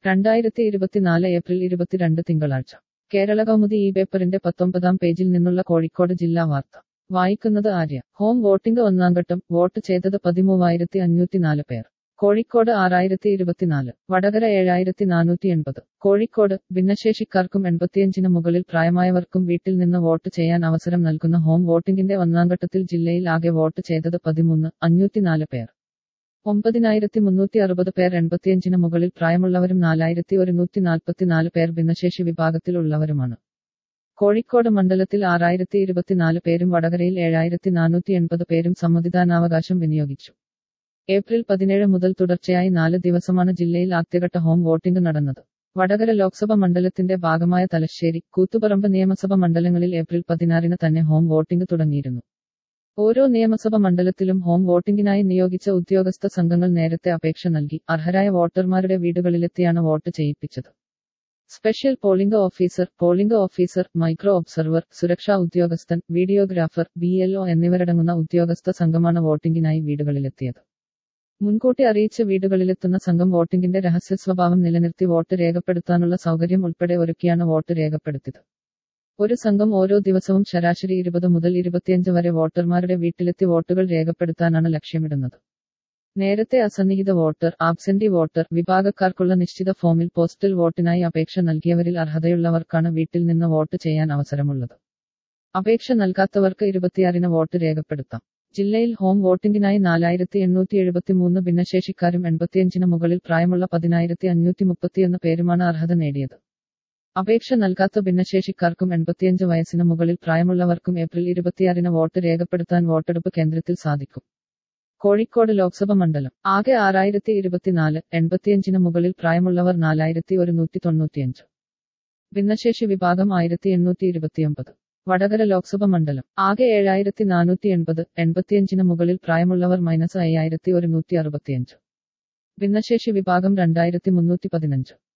രണ്ടായിരത്തി ഇരുപത്തിനാല് ഏപ്രിൽ ഇരുപത്തിരണ്ട് തിങ്കളാഴ്ച കേരള കൗമുദി ഈ പേപ്പറിന്റെ പത്തൊമ്പതാം പേജിൽ നിന്നുള്ള കോഴിക്കോട് ജില്ലാ വാർത്ത വായിക്കുന്നത് ആര്യ ഹോം വോട്ടിംഗ് ഒന്നാംഘട്ടം വോട്ട് ചെയ്തത് പതിമൂവായിരത്തി അഞ്ഞൂറ്റിനാല് പേർ കോഴിക്കോട് ആറായിരത്തി ഇരുപത്തിനാല് വടകര ഏഴായിരത്തി നാനൂറ്റി എൺപത് കോഴിക്കോട് ഭിന്നശേഷിക്കാർക്കും എൺപത്തിയഞ്ചിന് മുകളിൽ പ്രായമായവർക്കും വീട്ടിൽ നിന്ന് വോട്ട് ചെയ്യാൻ അവസരം നൽകുന്ന ഹോം വോട്ടിംഗിന്റെ ഒന്നാംഘട്ടത്തിൽ ജില്ലയിൽ ആകെ വോട്ട് ചെയ്തത് പതിമൂന്ന് അഞ്ഞൂറ്റിനാല് പേർ ഒമ്പതിനായിരത്തി മുന്നൂറ്റി അറുപത് പേർ എൺപത്തിയഞ്ചിന് മുകളിൽ പ്രായമുള്ളവരും നാലായിരത്തി ഒരുന്നൂറ്റി നാൽപ്പത്തിനാല് പേർ ഭിന്നശേഷി വിഭാഗത്തിൽ ഉള്ളവരുമാണ് കോഴിക്കോട് മണ്ഡലത്തിൽ ആറായിരത്തി ഇരുപത്തിനാല് പേരും വടകരയിൽ ഏഴായിരത്തി നാനൂറ്റി എൺപത് പേരും സമ്മതിദാനാവകാശം വിനിയോഗിച്ചു ഏപ്രിൽ പതിനേഴ് മുതൽ തുടർച്ചയായി നാല് ദിവസമാണ് ജില്ലയിൽ ആദ്യഘട്ട ഹോം വോട്ടിംഗ് നടന്നത് വടകര ലോക്സഭ മണ്ഡലത്തിന്റെ ഭാഗമായ തലശ്ശേരി കൂത്തുപറമ്പ് നിയമസഭ മണ്ഡലങ്ങളിൽ ഏപ്രിൽ പതിനാറിന് തന്നെ ഹോം വോട്ടിംഗ് തുടങ്ങിയിരുന്നു ഓരോ നിയമസഭ മണ്ഡലത്തിലും ഹോം വോട്ടിംഗിനായി നിയോഗിച്ച ഉദ്യോഗസ്ഥ സംഘങ്ങൾ നേരത്തെ അപേക്ഷ നൽകി അർഹരായ വോട്ടർമാരുടെ വീടുകളിലെത്തിയാണ് വോട്ട് ചെയ്യിപ്പിച്ചത് special polling officer polling officer micro observer സുരക്ഷാ ഉദ്യോഗസ്ഥൻ വീഡിയോഗ്രാഫർ ബി എന്നിവരടങ്ങുന്ന ഉദ്യോഗസ്ഥ സംഘമാണ് വോട്ടിംഗിനായി വീടുകളിലെത്തിയത് മുൻകൂട്ടി അറിയിച്ച വീടുകളിലെത്തുന്ന സംഘം വോട്ടിംഗിന്റെ രഹസ്യ സ്വഭാവം നിലനിർത്തി വോട്ട് രേഖപ്പെടുത്താനുള്ള സൗകര്യം ഉൾപ്പെടെ ഒരുക്കിയാണ് വോട്ട് രേഖപ്പെടുത്തിയത് ഒരു സംഘം ഓരോ ദിവസവും ശരാശരി ഇരുപത് മുതൽ ഇരുപത്തിയഞ്ച് വരെ വോട്ടർമാരുടെ വീട്ടിലെത്തി വോട്ടുകൾ രേഖപ്പെടുത്താനാണ് ലക്ഷ്യമിടുന്നത് നേരത്തെ അസന്നിഹിത വോട്ടർ ആബ്സെന്റി വോട്ടർ വിഭാഗക്കാർക്കുള്ള നിശ്ചിത ഫോമിൽ പോസ്റ്റൽ വോട്ടിനായി അപേക്ഷ നൽകിയവരിൽ അർഹതയുള്ളവർക്കാണ് വീട്ടിൽ നിന്ന് വോട്ട് ചെയ്യാൻ അവസരമുള്ളത് അപേക്ഷ നൽകാത്തവർക്ക് ഇരുപത്തിയാറിന് വോട്ട് രേഖപ്പെടുത്താം ജില്ലയിൽ ഹോം വോട്ടിംഗിനായി നാലായിരത്തി എണ്ണൂറ്റി എഴുപത്തിമൂന്ന് ഭിന്നശേഷിക്കാരും എൺപത്തിയഞ്ചിന് മുകളിൽ പ്രായമുള്ള പതിനായിരത്തി അഞ്ഞൂറ്റി മുപ്പത്തിയൊന്ന് പേരുമാണ് അർഹത നേടിയത് അപേക്ഷ നൽകാത്ത ഭിന്നശേഷിക്കാർക്കും എൺപത്തിയഞ്ച് വയസ്സിന് മുകളിൽ പ്രായമുള്ളവർക്കും ഏപ്രിൽ ഇരുപത്തിയാറിന് വോട്ട് രേഖപ്പെടുത്താൻ വോട്ടെടുപ്പ് കേന്ദ്രത്തിൽ സാധിക്കും കോഴിക്കോട് ലോക്സഭ മണ്ഡലം ആകെ ആറായിരത്തി ഇരുപത്തിനാല് എൺപത്തിയഞ്ചിന് മുകളിൽ പ്രായമുള്ളവർ നാലായിരത്തി ഒരുന്നൂറ്റി തൊണ്ണൂറ്റിയഞ്ച് ഭിന്നശേഷി വിഭാഗം ആയിരത്തി എണ്ണൂറ്റി ഇരുപത്തിയൊമ്പത് വടകര ലോക്സഭ മണ്ഡലം ആകെ ഏഴായിരത്തി നാനൂറ്റി എൺപത് എൺപത്തിയഞ്ചിന് മുകളിൽ പ്രായമുള്ളവർ മൈനസ് അയ്യായിരത്തി ഒരുന്നൂറ്റി അറുപത്തിയഞ്ച് ഭിന്നശേഷി വിഭാഗം രണ്ടായിരത്തി മുന്നൂറ്റി പതിനഞ്ച്